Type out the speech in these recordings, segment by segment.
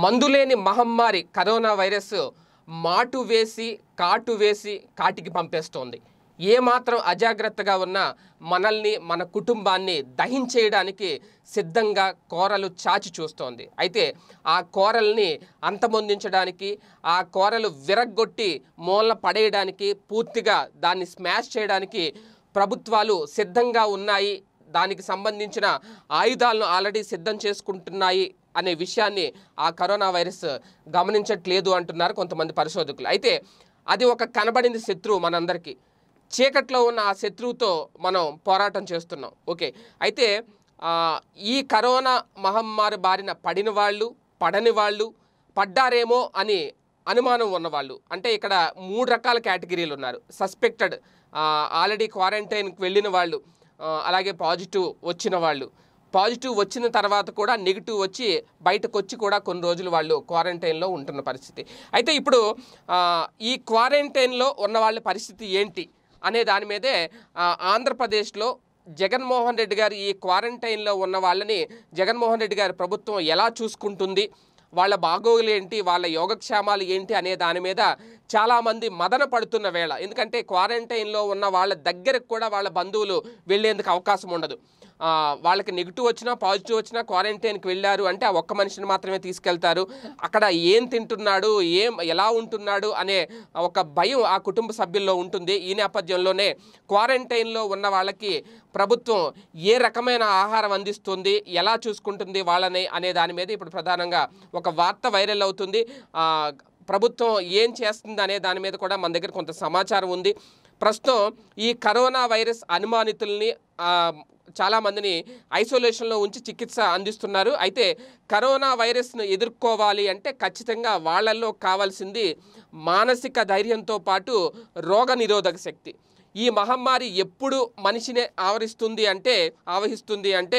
మందులేని మహమ్మారి corona virus మాటు వేసి కాటు వేసి కాటికి పంపేస్తోంది ఏమాత్రం అజాగ్రత్తగా ఉన్న మనల్ని మన కుటుంబాన్ని దహించేయడానికి సిద్ధంగా కోరలు చాచి చూస్తోంది అయితే ఆ కోరల్ని అంతమొందించడానికి ఆ కోరలు విరగ్గొట్టి మూలన పడేయడానికి పూర్తిగా దాన్ని స్మాష్ చేయడానికి ప్రభుత్వాలు సిద్ధంగా ఉన్నాయి దానికి సంబంధించిన ఆయుధాలను ఆల్రెడీ సిద్ధం చేసుకుంటున్నాయి అనే విషయాన్ని ఆ కరోనా వైరస్ గమనించట్లేదు అంటున్నారు కొంతమంది పరిశోధకులు అయితే అది ఒక కనబడింది శత్రువు మనందరికీ చీకట్లో ఉన్న ఆ శత్రువుతో మనం పోరాటం చేస్తున్నాం ఓకే అయితే ఆ, ఈ కరోనా మహమ్మారి బారిన పడిన వాళ్ళు పడని వాళ్ళు పడ్డారేమో అని అనుమానం ఉన్నవాళ్ళు అంటే ఇక్కడ మూడు రకాల కేటగిరీలు ఉన్నారు సస్పెక్టెడ్ ఆల్రెడీ క్వారంటైన్కి వెళ్ళిన వాళ్ళు ఆ, అలాగే పాజిటివ్ వచ్చిన వాళ్ళు పాజిటివ్ వచ్చిన తర్వాత కూడా నెగిటివ్ వచ్చి బయటకు వచ్చి కూడా కొన్ని రోజులు వాళ్ళు క్వారంటైన్లో ఉంటున్న పరిస్థితి అయితే ఇప్పుడు ఆ, ఈ క్వారంటైన్లో ఉన్న వాళ్ళ పరిస్థితి ఏంటి అనే దాని మీదే ఆ, ఆంధ్రప్రదేశ్లో జగన్మోహన్ రెడ్డి గారు ఈ క్వారంటైన్లో ఉన్న వాళ్ళని జగన్మోహన్ రెడ్డి గారి ప్రభుత్వం ఎలా చూసుకుంటుంది వాళ్ళ బాగోగులు ఏంటి వాళ్ళ యోగక్షేమాలు ఏంటి అనే దాని మీద చాలామంది మదన పడుతున్న వేళ ఎందుకంటే క్వారంటైన్లో ఉన్న వాళ్ళ దగ్గరకు కూడా వాళ్ళ బంధువులు వెళ్ళేందుకు అవకాశం ఉండదు ఆ, వాళ్ళకి నెగిటివ్ వచ్చినా పాజిటివ్ వచ్చినా క్వారంటైన్కి వెళ్ళారు అంటే ఆ ఒక్క మనిషిని మాత్రమే తీసుకెళ్తారు అక్కడ ఏం తింటున్నాడు ఏం ఎలా ఉంటున్నాడు అనే ఒక భయం ఆ కుటుంబ సభ్యుల్లో ఉంటుంది ఈ నేపథ్యంలోనే క్వారంటైన్లో ఉన్న వాళ్ళకి ప్రభుత్వం ఏ రకమైన ఆహారం అందిస్తుంది ఎలా చూసుకుంటుంది వాళ్ళని అనే దాని మీద ఇప్పుడు ప్రధానంగా ఒక వార్త వైరల్ అవుతుంది ఆ, ప్రభుత్వం ఏం చేస్తుంది అనే దాని మీద కూడా మన దగ్గర కొంత సమాచారం ఉంది ప్రస్తుతం ఈ కరోనా వైరస్ అనుమానితుల్ని ఆ, చాలామందిని ఐసోలేషన్లో ఉంచి చికిత్స అందిస్తున్నారు అయితే కరోనా వైరస్ను ఎదుర్కోవాలి అంటే ఖచ్చితంగా వాళ్ళల్లో కావాల్సింది మానసిక ధైర్యంతో పాటు రోగ నిరోధక శక్తి ఈ మహమ్మారి ఎప్పుడు మనిషిని ఆవరిస్తుంది అంటే ఆవహిస్తుంది అంటే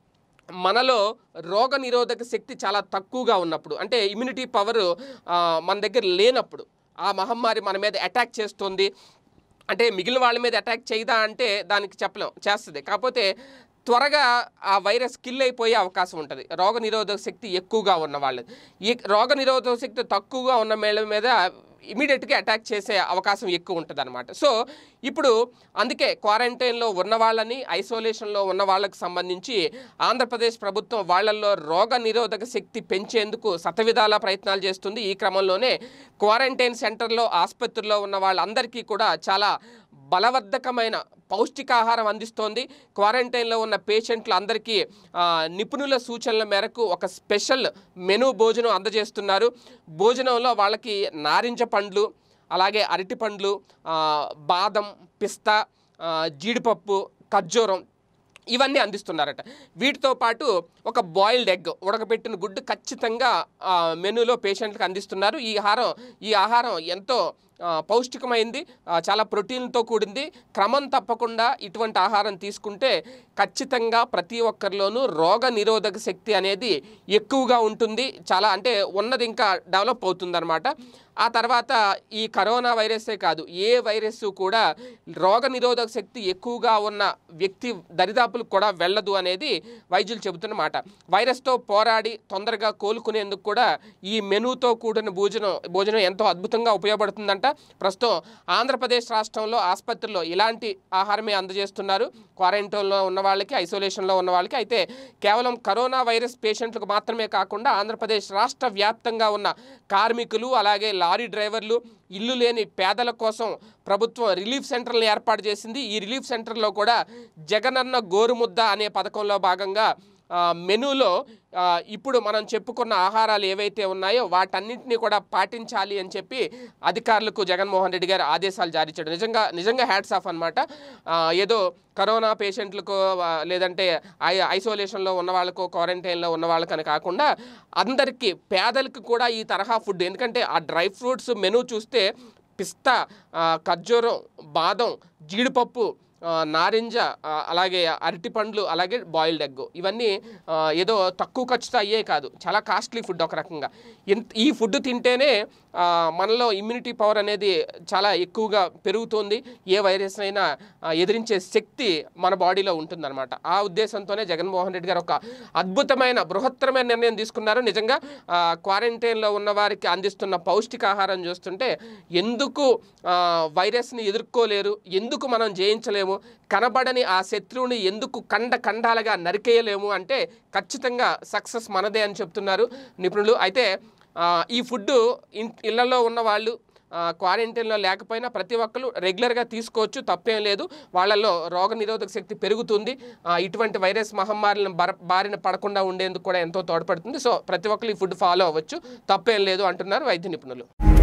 మనలో రోగ నిరోధక శక్తి చాలా తక్కువగా ఉన్నప్పుడు అంటే ఇమ్యూనిటీ పవర్ మన దగ్గర లేనప్పుడు ఆ మహమ్మారి మన మీద అటాక్ చేస్తుంది అంటే మిగిలిన వాళ్ళ మీద అటాక్ చేయదా అంటే దానికి చెప్పలేం చేస్తుంది కాకపోతే త్వరగా ఆ వైరస్ కిల్ అయిపోయే అవకాశం ఉంటుంది రోగ నిరోధక శక్తి ఎక్కువగా ఉన్న వాళ్ళు ఈ రోగ నిరోధక శక్తి తక్కువగా ఉన్న మేళ మీద ఇమీడియట్గా అటాక్ చేసే అవకాశం ఎక్కువ ఉంటుంది అనమాట సో ఇప్పుడు అందుకే క్వారంటైన్లో ఉన్న వాళ్ళని ఐసోలేషన్లో ఉన్న వాళ్ళకి సంబంధించి ఆంధ్రప్రదేశ్ ప్రభుత్వం వాళ్ళల్లో రోగ నిరోధక శక్తి పెంచేందుకు శతవిధాల ప్రయత్నాలు చేస్తుంది ఈ క్రమంలోనే క్వారంటైన్ సెంటర్లో ఆసుపత్రుల్లో ఉన్న వాళ్ళందరికీ కూడా చాలా బలవర్ధకమైన పౌష్టికాహారం అందిస్తోంది క్వారంటైన్లో ఉన్న పేషెంట్లు అందరికీ ఆ, నిపుణుల సూచనల మేరకు ఒక స్పెషల్ మెనూ భోజనం అందజేస్తున్నారు భోజనంలో వాళ్ళకి నారింజ పండ్లు అలాగే అరటి పండ్లు ఆ, బాదం పిస్తా ఆ, జీడిపప్పు ఖర్జూరం ఇవన్నీ అందిస్తున్నారట వీటితో పాటు ఒక బాయిల్డ్ ఎగ్ ఉడకబెట్టిన గుడ్డు ఖచ్చితంగా ఆ, మెనూలో పేషెంట్లకు అందిస్తున్నారు ఈ ఆహారం ఈ ఆహారం ఎంతో ఆ, పౌష్టికమైంది ఆ, చాలా ప్రోటీన్తో కూడింది క్రమం తప్పకుండా ఇటువంటి ఆహారం తీసుకుంటే ఖచ్చితంగా ప్రతి ఒక్కరిలోనూ రోగ నిరోధక శక్తి అనేది ఎక్కువగా ఉంటుంది చాలా అంటే ఉన్నది ఇంకా డెవలప్ అవుతుందన్నమాట ఆ తర్వాత ఈ కరోనా వైరసే కాదు ఏ వైరస్ కూడా రోగ నిరోధక శక్తి ఎక్కువగా ఉన్న వ్యక్తి దరిదాపులకు కూడా వెళ్ళదు అనేది వైద్యులు చెబుతున్నమాట వైరస్తో పోరాడి తొందరగా కోలుకునేందుకు కూడా ఈ మెనూతో కూడిన భోజనం భోజనం ఎంతో అద్భుతంగా ఉపయోగపడుతుందంట ప్రస్తుతం ఆంధ్రప్రదేశ్ రాష్ట్రంలో ఆసుపత్రుల్లో ఇలాంటి ఆహారమే అందజేస్తున్నారు క్వారంటైన్లో ఉన్న వాళ్ళకి ఐసోలేషన్లో ఉన్న వాళ్ళకి అయితే కేవలం కరోనా వైరస్ పేషెంట్లకు మాత్రమే కాకుండా ఆంధ్రప్రదేశ్ రాష్ట్ర వ్యాప్తంగా ఉన్న కార్మికులు అలాగే లారీ డ్రైవర్లు ఇల్లు లేని పేదల కోసం ప్రభుత్వం రిలీఫ్ సెంటర్లను ఏర్పాటు చేసింది ఈ రిలీఫ్ సెంటర్లో కూడా జగనన్న గోరుముద్ద అనే పథకంలో భాగంగా ఆ, మెనూలో ఆ, ఇప్పుడు మనం చెప్పుకున్న ఆహారాలు ఏవైతే ఉన్నాయో వాటన్నింటినీ కూడా పాటించాలి అని చెప్పి అధికారులకు జగన్మోహన్ రెడ్డి గారు ఆదేశాలు జారీ చేయడం నిజంగా నిజంగా హ్యాట్స్ ఆఫ్ అనమాట ఏదో కరోనా పేషెంట్లకు ఆ, లేదంటే ఐ ఐసోలేషన్లో ఉన్న వాళ్ళకు క్వారంటైన్లో ఉన్న వాళ్ళకని కాకుండా అందరికీ పేదలకు కూడా ఈ తరహా ఫుడ్ ఎందుకంటే ఆ డ్రై ఫ్రూట్స్ మెనూ చూస్తే పిస్తా ఆ, ఖర్జూరం బాదం జీడిపప్పు ఆ, నారింజ ఆ, అలాగే అరటి పండ్లు అలాగే బాయిల్డ్ ఎగ్ ఇవన్నీ ఆ, ఏదో తక్కువ ఖర్చుతో అయ్యే కాదు చాలా కాస్ట్లీ ఫుడ్ ఒక రకంగా ఇంత ఈ ఫుడ్ తింటేనే ఆ, మనలో ఇమ్యూనిటీ పవర్ అనేది చాలా ఎక్కువగా పెరుగుతుంది ఏ వైరస్ అయినా ఆ, ఎదిరించే శక్తి మన బాడీలో ఉంటుందన్నమాట ఆ ఉద్దేశంతోనే జగన్మోహన్ రెడ్డి గారు ఒక అద్భుతమైన బృహత్తరమైన నిర్ణయం తీసుకున్నారు నిజంగా ఆ, క్వారంటైన్లో ఉన్న వారికి అందిస్తున్న పౌష్టికాహారం చూస్తుంటే ఎందుకు ఆ, వైరస్ని ఎదుర్కోలేరు ఎందుకు మనం జయించలేము కనబడని ఆ శత్రువుని ఎందుకు కండ కండాలుగా నరికేయలేము అంటే ఖచ్చితంగా సక్సెస్ మనదే అని చెప్తున్నారు నిపుణులు అయితే ఆ, ఈ ఫుడ్ ఇన్ ఇళ్లలో ఉన్న వాళ్ళు ఆ, క్వారంటైన్లో లేకపోయినా ప్రతి ఒక్కరు రెగ్యులర్గా తీసుకోవచ్చు తప్పేం లేదు వాళ్ళల్లో రోగ నిరోధక శక్తి పెరుగుతుంది ఆ, ఇటువంటి వైరస్ మహమ్మారిని బర బారిన పడకుండా ఉండేందుకు కూడా ఎంతో తోడ్పడుతుంది సో ప్రతి ఒక్కరు ఈ ఫుడ్ ఫాలో అవ్వచ్చు తప్పేం లేదు అంటున్నారు వైద్య నిపుణులు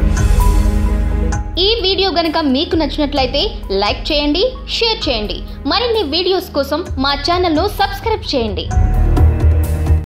ఈ వీడియో గనక మీకు నచ్చినట్లయితే లైక్ చేయండి షేర్ చేయండి మరిన్ని వీడియోస్ కోసం మా ఛానల్ను సబ్స్క్రైబ్ చేయండి